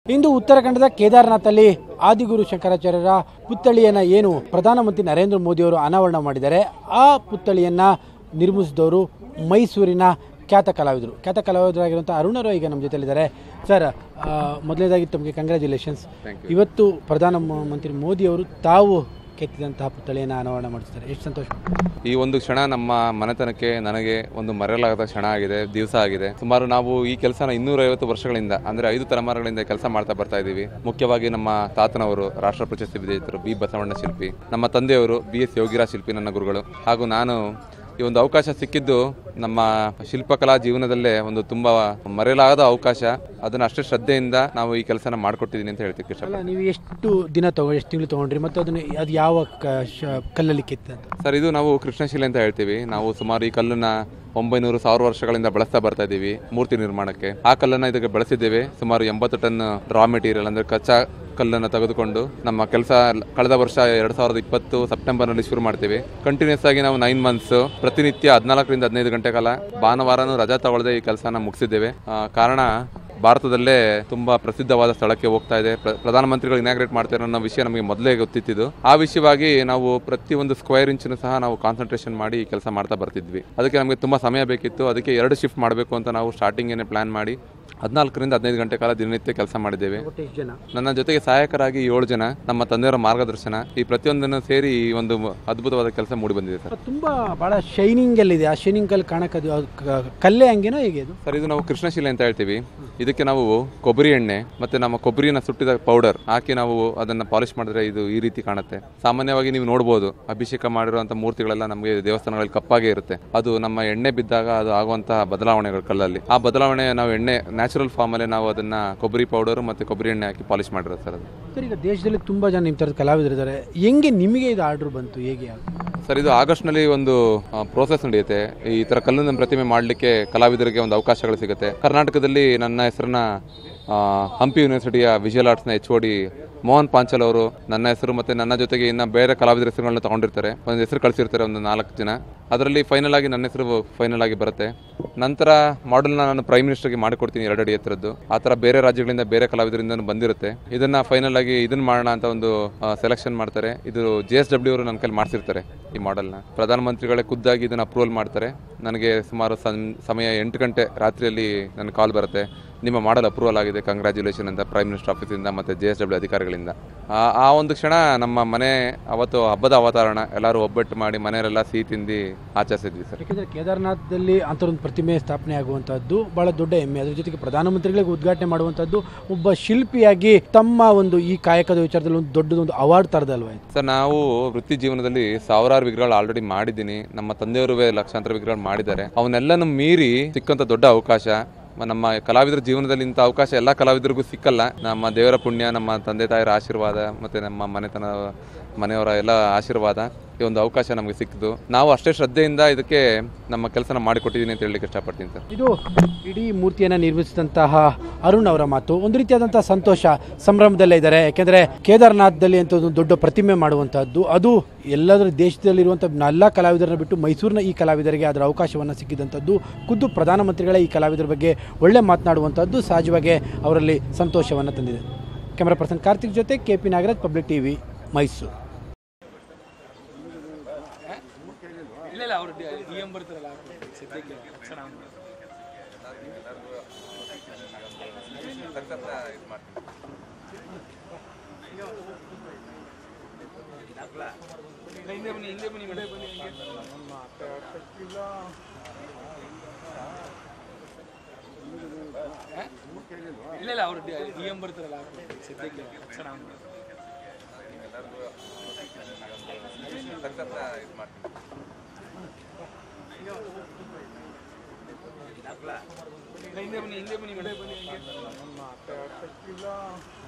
ಇಂದು ಉತ್ತರಾಖಂಡದ ಕೇದಾರ್ನಾಥಲ್ಲಿ ಆದಿಗುರು ಶಂಕರಾಚಾರ್ಯರ ಪುತ್ಥಳಿಯನ್ನ ಏನು ಪ್ರಧಾನಮಂತ್ರಿ ನರೇಂದ್ರ ಮೋದಿಯವರು ಅನಾವರಣ ಮಾಡಿದ್ದಾರೆ ಆ ಪುತ್ಥಳಿಯನ್ನ ನಿರ್ಮಿಸಿದವರು ಮೈಸೂರಿನ ಖ್ಯಾತ ಕಲಾವಿದರು ಖ್ಯಾತ ಕಲಾವಿದರಾಗಿರುವಂಥ ಅರುಣರು ಈಗ ನಮ್ಮ ಜೊತೆಲಿದ್ದಾರೆ ಸರ್ ಮೊದಲನೇದಾಗಿ ತಮಗೆ ಕಂಗ್ರ್ಯಾಚುಲೇಷನ್ಸ್ ಇವತ್ತು ಪ್ರಧಾನಮಂತ್ರಿ ಮೋದಿಯವರು ತಾವು ಕೆತ್ತಿದಂತಹ ಪುತ್ಥಳಿಯನ್ನು ಅನಾವರಣ ಮಾಡಿಸ್ತಾರೆ ಎಷ್ಟು ಸಂತೋಷ ಈ ಒಂದು ಕ್ಷಣ ನಮ್ಮ ಮನೆತನಕ್ಕೆ ನನಗೆ ಒಂದು ಮರೆಯಲಾಗದ ಕ್ಷಣ ಆಗಿದೆ ದಿವಸ ಆಗಿದೆ ಸುಮಾರು ನಾವು ಈ ಕೆಲಸನ ಇನ್ನೂರೈವತ್ತು ವರ್ಷಗಳಿಂದ ಅಂದ್ರೆ ಐದು ತಲೆಮಾರುಗಳಿಂದ ಕೆಲಸ ಮಾಡ್ತಾ ಬರ್ತಾ ಇದ್ದೀವಿ ಮುಖ್ಯವಾಗಿ ನಮ್ಮ ತಾತನವರು ರಾಷ್ಟ್ರ ಪ್ರಶಸ್ತಿ ವಿಜೇತರು ಬಿ ಬಸವಣ್ಣ ಶಿಲ್ಪಿ ನಮ್ಮ ತಂದೆಯವರು ಬಿ ಎಸ್ ಯೋಗಿರಾಜ್ ಶಿಲ್ಪಿ ನನ್ನ ಗುರುಗಳು ಹಾಗೂ ನಾನು ಈ ಒಂದು ಅವಕಾಶ ಸಿಕ್ಕಿದ್ದು ನಮ್ಮ ಶಿಲ್ಪಕಲಾ ಜೀವನದಲ್ಲೇ ಒಂದು ತುಂಬಾ ಮರೆಯಲಾಗದ ಅವಕಾಶ ಅದನ್ನ ಅಷ್ಟೇ ಶ್ರದ್ಧೆಯಿಂದ ನಾವು ಈ ಕೆಲಸನ ಮಾಡ್ಕೊಟ್ಟಿದ್ದೀನಿ ಅಂತ ಹೇಳ್ತೀವಿ ಇಷ್ಟ ಅಲ್ಲ ನೀವು ಎಷ್ಟು ದಿನ ತಗೋ ಎಷ್ಟು ತಿಂಗಳು ತೊಗೊಂಡ್ರಿ ಮತ್ತು ಅದನ್ನು ಅದು ಯಾವ ಕ ಶ- ಕಲ್ಲಲ್ಲಿ ಕೆತ್ತ ಅಂತ ಸರ್ ಇದು ನಾವು ಕೃಷ್ಣಶಿಲೆ ಅಂತ ಹೇಳ್ತೀವಿ ನಾವು ಸುಮಾರು ಈ ಕಲ್ಲನ್ನ ಒಂಬೈನೂರು ಸಾವಿರ ವರ್ಷಗಳಿಂದ ಬಳಸ್ತಾ ಬರ್ತಾ ಇದ್ದೀವಿ ಮೂರ್ತಿ ನಿರ್ಮಾಣಕ್ಕೆ ಆ ಕಲ್ಲನ್ನ ಇದಕ್ಕೆ ಬಳಸಿದ್ದೇವೆ ಸುಮಾರು ಎಂಬತ್ತು ಟನ್ ರಾ ಮೆಟೀರಿಯಲ್ ಅಂದ್ರೆ ಕಚ್ಚಾ ಕಲ್ಲನ್ನು ತೆಗೆದುಕೊಂಡು ನಮ್ಮ ಕೆಲಸ ಕಳೆದ ವರ್ಷ ಎರಡ್ ಸಾವಿರದ ಇಪ್ಪತ್ತು ಸೆಪ್ಟೆಂಬರ್ ನಲ್ಲಿ ಶುರು ಮಾಡ್ತೀವಿ ಕಂಟಿನ್ಯೂಸ್ ಆಗಿ ನಾವು ನೈನ್ ಮಂತ್ಸ್ ಪ್ರತಿನಿತ್ಯ ಹದಿನಾಲ್ಕರಿಂದ ಹದಿನೈದು ಗಂಟೆ ಕಾಲ ಭಾನುವಾರನೂ ರಜಾ ತಗೊಳ್ಳದೆ ಈ ಕೆಲಸನ ಮುಗಿಸಿದ್ದೇವೆ ಆ, ಕಾರಣ ಭಾರತದಲ್ಲೇ ತುಂಬಾ ಪ್ರಸಿದ್ಧವಾದ ಸ್ಥಳಕ್ಕೆ ಹೋಗ್ತಾ ಇದೆ ಪ್ರ- ಪ್ರಧಾನಮಂತ್ರಿಗಳು ಇನಾಗ್ರೇಟ್ ಮಾಡ್ತಾರೆ ಅನ್ನೋ ವಿಷಯ ನಮಗೆ ಮೊದಲೇ ಗೊತ್ತಿತ್ತಿದ್ದು ಆ ವಿಷಯವಾಗಿ ನಾವು ಪ್ರತಿಯೊಂದು ಸ್ಕ್ವೇರ್ ಇಂಚಿನ ಸಹ ನಾವು ಕಾನ್ಸಂಟ್ರೇಷನ್ ಮಾಡಿ ಕೆಲಸ ಮಾಡ್ತಾ ಬರ್ತಿದ್ವಿ ಅದಕ್ಕೆ ನಮಗೆ ತುಂಬಾ ಸಮಯ ಬೇಕಿತ್ತು ಅದಕ್ಕೆ ಎರಡು ಶಿಫ್ಟ್ ಮಾಡಬೇಕು ಅಂತ ನಾವು ಸ್ಟಾರ್ಟಿಂಗ್ ಪ್ಲಾನ್ ಮಾಡಿ ಹದಿನಾಲ್ಕರಿಂದ ಹದಿನೈದು ಗಂಟೆ ಕಾಲ ದಿನನಿತ್ಯ ಕೆಲಸ ಮಾಡಿದ್ದೇವೆ ಒಟ್ಟು ಎಷ್ಟು ಜನ ನನ್ನ ಜೊತೆಗೆ ಸಹಾಯಕರಾಗಿ ಏಳು ಜನ ನಮ್ಮ ತಂದೆಯವರ ಮಾರ್ಗದರ್ಶನ ಈ ಪ್ರತಿಯೊಂದನ್ನು ಸೇರಿ ಈ ಒಂದು ಅದ್ಭುತವಾದ ಕೆಲಸ ಮೂಡಿ ಬಂದಿದೆ ಸರ್ ತುಂಬ ಭಾಳ ಶೈನಿಂಗ್ ಇದೆ ಆ ಶೈನಿಂಗ್ ಕಲ್ಲಿ ಕಾಣಕ್ಕೆ ಅದು ಅದು ಕ- ಕಲ್ಲೇ ಹಂಗೇನೋ ಹೇಗೆ ಅದು ಸರ್ ಇದು ನಾವು ಕೃಷ್ಣಶಿಲೆ ಅಂತ ಹೇಳ್ತೀವಿ ಇದಕ್ಕೆ ನಾವು ಕೊಬ್ಬರಿ ಎಣ್ಣೆ ಮತ್ತೆ ನಮ್ಮ ಕೊಬ್ಬರಿನ ಸುಟ್ಟಿದ ಪೌಡರ್ ಹಾಕಿ ನಾವು ಅದನ್ನ ಪಾಲಿಶ್ ಮಾಡಿದ್ರೆ ಇದು ಈ ರೀತಿ ಕಾಣುತ್ತೆ ಸಾಮಾನ್ಯವಾಗಿ ನೀವು ನೋಡಬಹುದು ಅಭಿಷೇಕ ಮಾಡಿರುವಂತಹ ಮೂರ್ತಿಗಳೆಲ್ಲ ನಮಗೆ ದೇವಸ್ಥಾನಗಳಲ್ಲಿ ಕಪ್ಪಾಗೆ ಇರುತ್ತೆ ಅದು ನಮ್ಮ ಎಣ್ಣೆ ಬಿದ್ದಾಗ ಅದು ಆಗುವಂತಹ ಬದಲಾವಣೆಗಳು ಕಲ್ಲಲ್ಲಿ ಆ ಬದಲಾವಣೆ ನಾವು ಎಣ್ಣೆ ನ್ಯಾಚುರಲ್ ಫಾರ್ಮ್ ಅಲ್ಲಿ ನಾವು ಅದನ್ನ ಕೊಬ್ಬರಿ ಪೌಡರ್ ಮತ್ತೆ ಕೊಬ್ಬರಿ ಎಣ್ಣೆ ಹಾಕಿ ಪಾಲಿಶ್ ಮಾಡಿರೋದು ಸರ್ ಅದು ಸರ್ ಈಗ ದೇಶದಲ್ಲಿ ತುಂಬ ಜನ ನಿಮ್ಮ ಥರದ ಕಲಾವಿದರಿದ್ದಾರೆ ಹೆಂಗೆ ನಿಮಗೆ ಇದು ಆರ್ಡರ್ ಬಂತು ಹೇಗೆ ಸರ್ ಇದು ಆಗಸ್ಟ್ನಲ್ಲಿ ಒಂದು ಪ್ರೋಸೆಸ್ ನಡೆಯುತ್ತೆ ಈ ತರ ಕಲ್ಲಿನ ಪ್ರತಿಮೆ ಮಾಡಲಿಕ್ಕೆ ಕಲಾವಿದರಿಗೆ ಒಂದು ಅವಕಾಶಗಳು ಸಿಗುತ್ತೆ ಕರ್ನಾಟಕದಲ್ಲಿ ನನ್ನ ಹೆಸರನ್ನ ಆ, ಹಂಪಿ ಯೂನಿವರ್ಸಿಟಿಯ ವಿಜುವಲ್ ಆರ್ಟ್ಸ್ನ ಎಚ್ ಡಿ ಮೋಹನ್ ಪಾಂಚಲ್ ಅವರು ನನ್ನ ಹೆಸರು ಮತ್ತೆ ನನ್ನ ಜೊತೆಗೆ ಇನ್ನ ಬೇರೆ ಕಲಾವಿದರ ಹೆಸರುಗಳನ್ನ ತಗೊಂಡಿರ್ತಾರೆ ಒಂದು ಹೆಸರು ಕಳಿಸಿರ್ತಾರೆ ಒಂದು ನಾಲ್ಕು ಜನ ಅದರಲ್ಲಿ ಫೈನಲ್ ಆಗಿ ನನ್ನ ಹೆಸರು ಫೈನಲ್ ಆಗಿ ಬರುತ್ತೆ ನಂತರ ಮಾಡೆಲ್ನ ನಾನು ಪ್ರೈಮ್ ಮಿನಿಸ್ಟರ್ಗೆ ಮಾಡಿಕೊಡ್ತೀನಿ ಎರಡು ಅಡಿ ಎತ್ತರದ್ದು ಆ ಥರ ಬೇರೆ ರಾಜ್ಯಗಳಿಂದ ಬೇರೆ ಕಲಾವಿದರಿಂದ ಬಂದಿರುತ್ತೆ ಇದನ್ನ ಫೈನಲ್ ಆಗಿ ಇದನ್ನ ಮಾಡೋಣ ಅಂತ ಒಂದು ಸೆಲೆಕ್ಷನ್ ಮಾಡ್ತಾರೆ ಇದು ಜೆ ಎಸ್ ಡಬ್ಲ್ಯೂ ಅವರು ನನ್ನ ಕೈಲಿ ಮಾಡಿಸಿರ್ತಾರೆ ಈ ಮಾಡೆಲ್ನ ಪ್ರಧಾನಮಂತ್ರಿಗಳೇ ಖುದ್ದಾಗಿ ಇದನ್ನ ಅಪ್ರೂವಲ್ ಮಾಡ್ತಾರೆ ನನಗೆ ಸುಮಾರು ಸಂ- ಸಮಯ ಎಂಟು ಗಂಟೆ ರಾತ್ರಿಯಲ್ಲಿ ನನ್ನ ಕಾಲ್ ಬರುತ್ತೆ ನಿಮ್ಮ ಮಾಡೆಲ್ ಅಪ್ರೂವಲ್ ಆಗಿದೆ ಕಂಗ್ರ್ಯಾಚುಲೇಷನ್ ಅಂತ ಪ್ರೈಮ್ ಮಿನಿಸ್ಟರ್ ಆಫೀಸಿಂದ ಮತ್ತೆ ಜೆ ಎಸ್ ಡಬ್ಲ್ಯೂ ಅಧಿಕಾರಿಗಳಿಂದ ಆ- ಆ ಒಂದು ಕ್ಷಣ ನಮ್ಮ ಮನೆ ಅವತ್ತು ಹಬ್ಬದ ಅವತಾರಣ ಎಲ್ಲರೂ ಒಬ್ಬಟ್ಟು ಮಾಡಿ ಮನೆಯವರೆಲ್ಲ ಸಿಹಿ ತಿಂದು ಆಚರಿಸಿದ್ವಿ ಸರ್ ಯಾಕೆಂದರೆ ಕೇದಾರ್ನಾಥದಲ್ಲಿ ಅಂಥದ್ದೊಂದು ಪ್ರತಿಮೆ ಸ್ಥಾಪನೆ ಆಗುವಂಥದ್ದು ಭಾಳ ದೊಡ್ಡ ಹೆಮ್ಮೆ ಅದ್ರ ಜೊತೆಗೆ ಪ್ರಧಾನಮಂತ್ರಿಗಳಿಗೆ ಉದ್ಘಾಟನೆ ಮಾಡುವಂಥದ್ದು ಒಬ್ಬ ಶಿಲ್ಪಿಯಾಗಿ ತಮ್ಮ ಒಂದು ಈ ಕಾಯಕದ ವಿಚಾರದಲ್ಲಿ ಒಂದು ದೊಡ್ಡದೊಂದು ಅವಾರ್ಡ್ ತರದಲ್ವಾ ಇದು ಸರ್ ನಾವು ವೃತ್ತಿ ಜೀವನದಲ್ಲಿ ಸಾವಿರಾರು ವಿಗ್ರಹಗಳು ಆಲ್ರೆಡಿ ಮಾಡಿದ್ದೀನಿ ನಮ್ಮ ತಂದೆಯವರುವೆ ಲಕ್ಷಾಂತರ ವಿಗ್ರಹಗಳು ಮಾಡಿದ್ದಾರೆ ಅವನ್ನೆಲ್ಲನೂ ಮೀರಿ ಸಿಕ್ಕಂತ ದೊಡ್ಡ ಅವಕಾಶ ಮ- ನಮ್ಮ ಕಲಾವಿದರ ಜೀವನದಲ್ಲಿ ಇಂಥ ಅವಕಾಶ ಎಲ್ಲ ಕಲಾವಿದರಿಗೂ ಸಿಕ್ಕಲ್ಲ ನಮ್ಮ ದೇವರ ಪುಣ್ಯ ನಮ್ಮ ತಂದೆ ತಾಯರ ಆಶೀರ್ವಾದ ಮತ್ತೆ ನಮ್ಮ ಮನೆತನ ಮನೆಯವರ ಎಲ್ಲ ಆಶೀರ್ವಾದ ಈ ಒಂದು ಅವಕಾಶ ನಮಗೆ ಸಿಕ್ಕಿತು ನಾವು ಅಷ್ಟೇ ಶ್ರದ್ಧೆಯಿಂದ ಇದಕ್ಕೆ ನಮ್ಮ ಕೆಲಸನ ಮಾಡಿಕೊಟ್ಟಿದ್ದೀನಿ ಅಂತ ಹೇಳಲಿಕ್ಕೆ ಇಷ್ಟಪಡ್ತೀನಿ ಸರ್ ಇದು ಇಡೀ ಮೂರ್ತಿಯನ್ನು ನಿರ್ಮಿಸಿದಂತಹ ಅರುಣ್ ಅವರ ಮಾತು ಒಂದು ರೀತಿಯಾದಂತಹ ಸಂತೋಷ ಸಂಭ್ರಮದಲ್ಲೇ ಇದ್ದಾರೆ ಯಾಕೆಂದರೆ ಕೇದಾರ್ನಾಥದಲ್ಲಿ ಅಂತ ಒಂದು ದೊಡ್ಡ ಪ್ರತಿಮೆ ಮಾಡುವಂತಹದ್ದು ಅದು ಎಲ್ಲದರ ದೇಶದಲ್ಲಿರುವಂಥ ಎಲ್ಲ ಕಲಾವಿದರನ್ನ ಬಿಟ್ಟು ಮೈಸೂರಿನ ಈ ಕಲಾವಿದರಿಗೆ ಅದರ ಅವಕಾಶವನ್ನು ಸಿಕ್ಕಿದಂಥದ್ದು ಖುದ್ದು ಪ್ರಧಾನಮಂತ್ರಿಗಳೇ ಈ ಕಲಾವಿದರ ಬಗ್ಗೆ ಒಳ್ಳೆ ಮಾತನಾಡುವಂಥದ್ದು ಸಹಜವಾಗಿ ಅವರಲ್ಲಿ ಸಂತೋಷವನ್ನು ತಂದಿದೆ ಕ್ಯಾಮರಾ ಪರ್ಸನ್ ಕಾರ್ತಿಕ್ ಜೊತೆ K P Nagaraj public TV Mysuru ಇಲ್ಲ ಇಲ್ಲ ಅವ್ರು ಡಿ ಎಂ ಬರ್ತಾರಲ್ಲ ಸದ್ಯಕ್ಕೆ ಚೆನ್ನಾಗಿ ಹಿಂದೆ ಬನ್ನಿ ಹಿಂದೆ ಬನ್ನಿ ಹಿಂದೆ ಬನ್ನಿ ಇಲ್ಲ ಇಲ್ಲ ಅವ್ರು ಡಿ ಎಂ ಬರ್ತಾರಲ್ಲ ಸದ್ಯಕ್ಕೆ ಚೆನ್ನಾಗಿ ಹಿಂದೆ ಬನ್ನಿ ಹಿಂದೆ ಬನ್ನಿ ಹಿಂದೆ ಬನ್ನಿ